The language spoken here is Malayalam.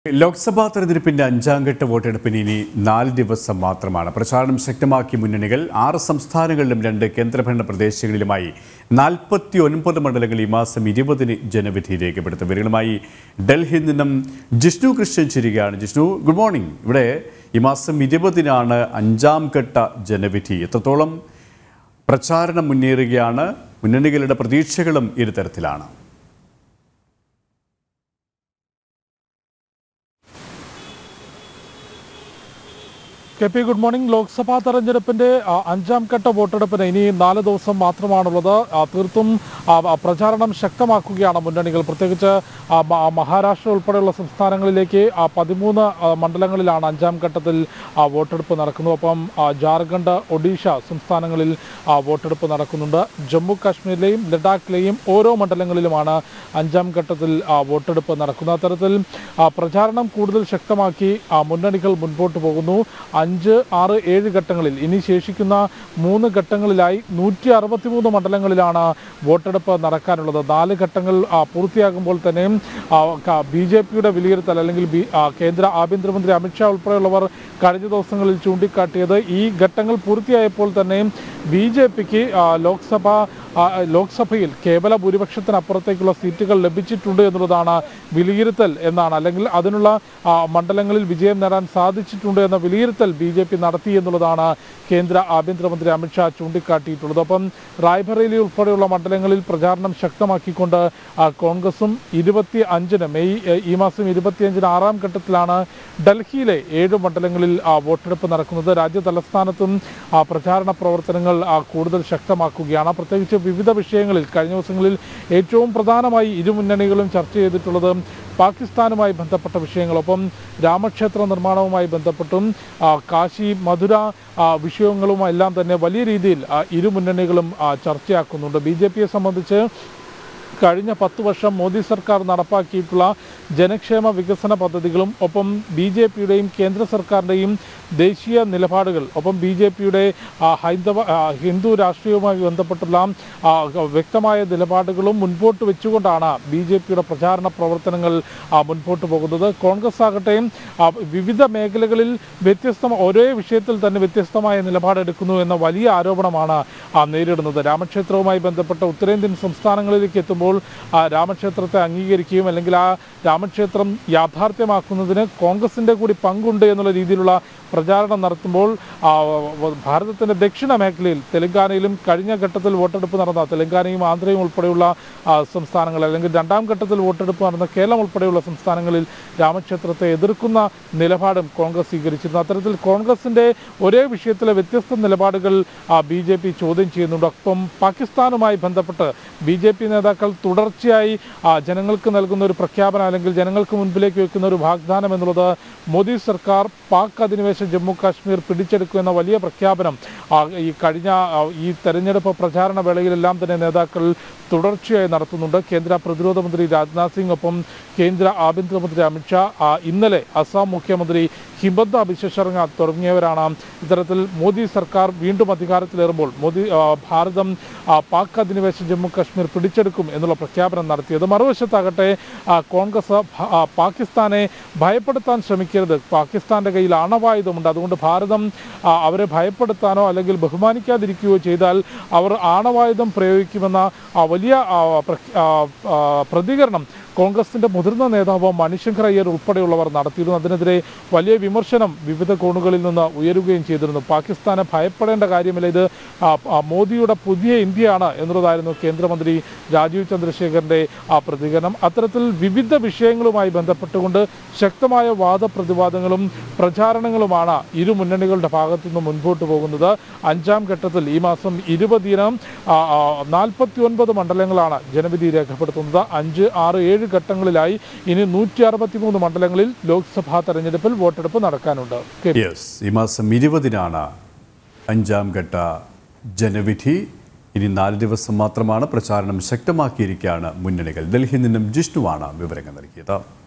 ലോക്സഭാ തെരഞ്ഞെടുപ്പിന്റെ അഞ്ചാം ഘട്ട വോട്ടെടുപ്പിന് ഇനി നാല് ദിവസം മാത്രമാണ് പ്രചാരണം ശക്തമാക്കിയ മുന്നണികൾ ആറ് സംസ്ഥാനങ്ങളിലും രണ്ട് കേന്ദ്രഭരണ പ്രദേശങ്ങളിലുമായി നാൽപ്പത്തി ഒൻപത് മണ്ഡലങ്ങൾ ഈ മാസം ഇരുപതിന് ജനവിധി രേഖപ്പെടുത്തും ഇവരുമായി ഡൽഹിയിൽ നിന്നും ജിഷ്ണു കൃഷ്ണൻ ചേരുകയാണ് ജിഷ്ണു ഗുഡ് മോർണിംഗ് ഇവിടെ ഈ മാസം ഇരുപതിനാണ് അഞ്ചാം ഘട്ട ജനവിധി എത്രത്തോളം പ്രചാരണം മുന്നേറുകയാണ് മുന്നണികളുടെ പ്രതീക്ഷകളും ഇരുതരത്തിലാണ് K P good morning Lok Sabha തെരഞ്ഞെടുപ്പിന്റെ ആ, അഞ്ചാം ഘട്ട വോട്ടെടുപ്പിന് ഇനി നാല് ദിവസം മാത്രമാണുള്ളത് ആ, തീർത്തും ആ, ആ, പ്രചാരണം ശക്തമാക്കുകയാണ് മുന്നണികൾ പ്രത്യേകിച്ച് ആ, മ- മഹാരാഷ്ട്ര ഉൾപ്പെടെയുള്ള സംസ്ഥാനങ്ങളിലേക്ക് ആ, പതിമൂന്ന് ആ, മണ്ഡലങ്ങളിലാണ് അഞ്ചാം ഘട്ടത്തിൽ ആ, വോട്ടെടുപ്പ് നടക്കുന്നത് ഒപ്പം ആ, ജാർഖണ്ഡ് ഒഡീഷ സംസ്ഥാനങ്ങളിൽ ആ, വോട്ടെടുപ്പ് നടക്കുന്നുണ്ട് ജമ്മു കാശ്മീരിലെയും ലഡാക്കിലെയും ഓരോ മണ്ഡലങ്ങളിലുമാണ് അഞ്ചാം ഘട്ടത്തിൽ ആ, വോട്ടെടുപ്പ് നടക്കുന്നത് അത്തരത്തിൽ ആ, പ്രചാരണം കൂടുതൽ ശക്തമാക്കി ആ, മുന്നണികൾ മുൻപോട്ട് പോകുന്നു അഞ്ച് ആറ് ഏഴ് ഘട്ടങ്ങളിൽ ഇനി ശേഷിക്കുന്ന മൂന്ന് ഘട്ടങ്ങളിലായി നൂറ്റി അറുപത്തിമൂന്ന് മണ്ഡലങ്ങളിലാണ് വോട്ടെടുപ്പ് നടക്കാനുള്ളത് നാല് ഘട്ടങ്ങൾ ആ, പൂർത്തിയാകുമ്പോൾ തന്നെ ബി ജെ പിയുടെ വിലയിരുത്തൽ അല്ലെങ്കിൽ ബി ആ, കേന്ദ്ര ആഭ്യന്തരമന്ത്രി അമിത്ഷാ ഉൾപ്പെടെയുള്ളവർ കഴിഞ്ഞ ദിവസങ്ങളിൽ ചൂണ്ടിക്കാട്ടിയത് ഈ ഘട്ടങ്ങൾ പൂർത്തിയായപ്പോൾ തന്നെ ബി ജെ പിക്ക് ലോക്സഭ ആ, ലോക്സഭയിൽ കേവല ഭൂരിപക്ഷത്തിനപ്പുറത്തേക്കുള്ള സീറ്റുകൾ ലഭിച്ചിട്ടുണ്ട് എന്നുള്ളതാണ് വിലയിരുത്തൽ എന്നാണ് അല്ലെങ്കിൽ അതിനുള്ള ആ, മണ്ഡലങ്ങളിൽ വിജയം നേടാൻ സാധിച്ചിട്ടുണ്ട് എന്ന വിലയിരുത്തൽ ബി ജെ പി നടത്തി എന്നുള്ളതാണ് കേന്ദ്ര ആഭ്യന്തരമന്ത്രി അമിത്ഷാ ചൂണ്ടിക്കാട്ടിയിട്ടുള്ളത് ഒപ്പം റായ്ബറേലി ഉൾപ്പെടെയുള്ള മണ്ഡലങ്ങളിൽ പ്രചാരണം ശക്തമാക്കിക്കൊണ്ട് ആ, കോൺഗ്രസും ഇരുപത്തി അഞ്ചിന് മെയ് എ, ഈ മാസം ഇരുപത്തിയഞ്ചിന് ആറാം ഘട്ടത്തിലാണ് ഡൽഹിയിലെ ഏഴ് മണ്ഡലങ്ങളിൽ ആ, വോട്ടെടുപ്പ് നടക്കുന്നത് രാജ്യ തലസ്ഥാനത്തും ആ, പ്രചാരണ പ്രവർത്തനങ്ങൾ ആ, കൂടുതൽ ശക്തമാക്കുകയാണ് പ്രത്യേകിച്ച് വിവിധ വിഷയങ്ങളിൽ കഴിഞ്ഞ ദിവസങ്ങളിൽ ഏറ്റവും പ്രധാനമായി ഇരു മുന്നണികളും ചർച്ച ചെയ്തിട്ടുള്ളത് പാകിസ്ഥാനുമായി ബന്ധപ്പെട്ട വിഷയങ്ങളൊപ്പം രാമക്ഷേത്ര നിർമ്മാണവുമായി ബന്ധപ്പെട്ടും ആ, കാശി മധുര ആ, വിഷയങ്ങളുമെല്ലാം തന്നെ വലിയ രീതിയിൽ ആ, ഇരു മുന്നണികളും ആ, ചർച്ചയാക്കുന്നുണ്ട് ബി ജെ പിയെ സംബന്ധിച്ച് കഴിഞ്ഞ പത്ത് വർഷം മോദി സർക്കാർ നടപ്പാക്കിയിട്ടുള്ള ജനക്ഷേമ വികസന പദ്ധതികളും ഒപ്പം ബി ജെ പിയുടെയും കേന്ദ്ര സർക്കാരിൻ്റെയും ദേശീയ നിലപാടുകൾ ഒപ്പം ബി ജെ പിയുടെ ഹൈന്ദവ ആ, ഹിന്ദു രാഷ്ട്രീയവുമായി ബന്ധപ്പെട്ടുള്ള ആ, വ്യക്തമായ നിലപാടുകളും മുൻപോട്ട് വെച്ചുകൊണ്ടാണ് ബി ജെ പിയുടെ പ്രചാരണ പ്രവർത്തനങ്ങൾ ആ, മുൻപോട്ട് പോകുന്നത് കോൺഗ്രസ് ആകട്ടെ ആ, വിവിധ മേഖലകളിൽ വ്യത്യസ്ത ഒരേ വിഷയത്തിൽ തന്നെ വ്യത്യസ്തമായ നിലപാടെടുക്കുന്നു എന്ന വലിയ ആരോപണമാണ് ആ, നേരിടുന്നത് രാമക്ഷേത്രവുമായി ബന്ധപ്പെട്ട ഉത്തരേന്ത്യൻ സംസ്ഥാനങ്ങളിലേക്ക് എത്തുമ്പോൾ ആ രാമക്ഷേത്രത്തെ അംഗീകരിക്കുകയും അല്ലെങ്കിൽ ആ രാമക്ഷേത്രം യാഥാർത്ഥ്യമാക്കുന്നതിന് കോൺഗ്രസിൻ്റെ കൂടി പങ്കുണ്ട് എന്നുള്ള രീതിയിലുള്ള പ്രചാരണം നടത്തുമ്പോൾ ആ, വ- ഭാരതത്തിൻ്റെ ദക്ഷിണ മേഖലയിൽ തെലങ്കാനയിലും കഴിഞ്ഞ ഘട്ടത്തിൽ വോട്ടെടുപ്പ് നടന്ന തെലങ്കാനയും ആന്ധ്രയും ഉൾപ്പെടെയുള്ള ആ, സംസ്ഥാനങ്ങൾ അല്ലെങ്കിൽ രണ്ടാം ഘട്ടത്തിൽ വോട്ടെടുപ്പ് നടന്ന കേരളം ഉൾപ്പെടെയുള്ള സംസ്ഥാനങ്ങളിൽ രാമക്ഷേത്രത്തെ എതിർക്കുന്ന നിലപാടും കോൺഗ്രസ് സ്വീകരിച്ചിരുന്നു അത്തരത്തിൽ കോൺഗ്രസിൻ്റെ ഒരേ വിഷയത്തിലെ വ്യത്യസ്ത നിലപാടുകൾ ബി ജെ പി ചോദ്യം ചെയ്യുന്നുണ്ട് ഒപ്പം പാകിസ്ഥാനുമായി ബന്ധപ്പെട്ട് ബി ജെ പി നേതാക്കൾ തുടർച്ചയായി ആ, ജനങ്ങൾക്ക് നൽകുന്ന ഒരു പ്രഖ്യാപനം അല്ലെങ്കിൽ ജനങ്ങൾക്ക് മുൻപിലേക്ക് വെക്കുന്ന ഒരു വാഗ്ദാനം എന്നുള്ളത് മോദി സർക്കാർ പാക് അധിനിവേശ ജമ്മു കാശ്മീർ പിടിച്ചെടുക്കുമെന്ന വലിയ പ്രഖ്യാപനം ആ, ഈ കഴിഞ്ഞ ആ, ഈ തെരഞ്ഞെടുപ്പ് പ്രചാരണ വേളയിലെല്ലാം തന്നെ നേതാക്കൾ തുടർച്ചയായി നടത്തുന്നുണ്ട് കേന്ദ്ര പ്രതിരോധ മന്ത്രി രാജ്നാഥ് സിംഗ് ഒപ്പം കേന്ദ്ര ആഭ്യന്തരമന്ത്രി അമിത്ഷാ ആ, ഇന്നലെ അസം മുഖ്യമന്ത്രി ഹിമന്ത ബിശ്വ ശർമ്മ തുടങ്ങിയവരാണ് ഇത്തരത്തിൽ മോദി സർക്കാർ വീണ്ടും അധികാരത്തിലേറുമ്പോൾ മോദി ആ, ഭാരതം ആ, പാക് അധിനിവേശ ജമ്മു കാശ്മീർ പിടിച്ചെടുക്കും എന്നുള്ള പ്രഖ്യാപനം നടത്തിയത് മറുവശത്താകട്ടെ ആ, കോൺഗ്രസ് ഭ- ആ, പാകിസ്ഥാനെ ഭയപ്പെടുത്താൻ ശ്രമിക്കരുത് പാകിസ്ഥാന്റെ കയ്യിൽ ആണവായുധമുണ്ട് അതുകൊണ്ട് ഭാരതം ആ, അവരെ ഭയപ്പെടുത്താനോ അല്ലെങ്കിൽ ബഹുമാനിക്കാതിരിക്കുകയോ ചെയ്താൽ അവർ ആണവായുധം പ്രയോഗിക്കുമെന്ന ആ, വലിയ ആ, പ്രഖ്യ- ആ, ആ, പ്രതികരണം കോൺഗ്രസിന്റെ മുതിർന്ന നേതാവ് മണിശങ്കർ അയ്യർ ഉൾപ്പെടെയുള്ളവർ നടത്തിയിരുന്നു അതിനെതിരെ വലിയ വിമർശനം വിവിധ കോണുകളിൽ നിന്ന് ഉയരുകയും ചെയ്തിരുന്നു പാകിസ്ഥാനെ ഭയപ്പെടേണ്ട കാര്യമില്ല ഇത് ആ, ആ, മോദിയുടെ പുതിയ ഇന്ത്യയാണ് എന്നുള്ളതായിരുന്നു കേന്ദ്രമന്ത്രി രാജീവ് ചന്ദ്രശേഖറിന്റെ ആ പ്രതികരണം അത്തരത്തിൽ വിവിധ വിഷയങ്ങളുമായി ബന്ധപ്പെട്ടുകൊണ്ട് ശക്തമായ വാദപ്രതിവാദങ്ങളും പ്രചാരണങ്ങളുമാണ് ഇരു മുന്നണികളുടെ ഭാഗത്തു നിന്ന് മുൻപോട്ട് പോകുന്നത് അഞ്ചാം ഘട്ടത്തിൽ ഈ മാസം ഇരുപതിന് നാൽപ്പത്തി ഒൻപത് മണ്ഡലങ്ങളാണ് ജനവിധി രേഖപ്പെടുത്തുന്നത് അഞ്ച് ആറ് ഏഴ് ഘട്ടങ്ങളിലായി ഇനി നൂറ്റി അറുപത്തിമൂന്ന് മണ്ഡലങ്ങളിൽ ലോക്സഭാ തെരഞ്ഞെടുപ്പിൽ വോട്ടെടുപ്പ് നടക്കാനുണ്ട് കെ പി. യെസ് ഈ മാസം ഇരുപതിനാണ് അഞ്ചാം ഘട്ട ജനവിധി ഇനി നാല് ദിവസം മാത്രമാണ് പ്രചാരണം ശക്തമാക്കിയിരിക്കുകയാണ് മുന്നണികൾ ഡൽഹിയിൽ നിന്നും ജിഷ്ണുവാണ് വിവരങ്ങൾ നൽകിയത്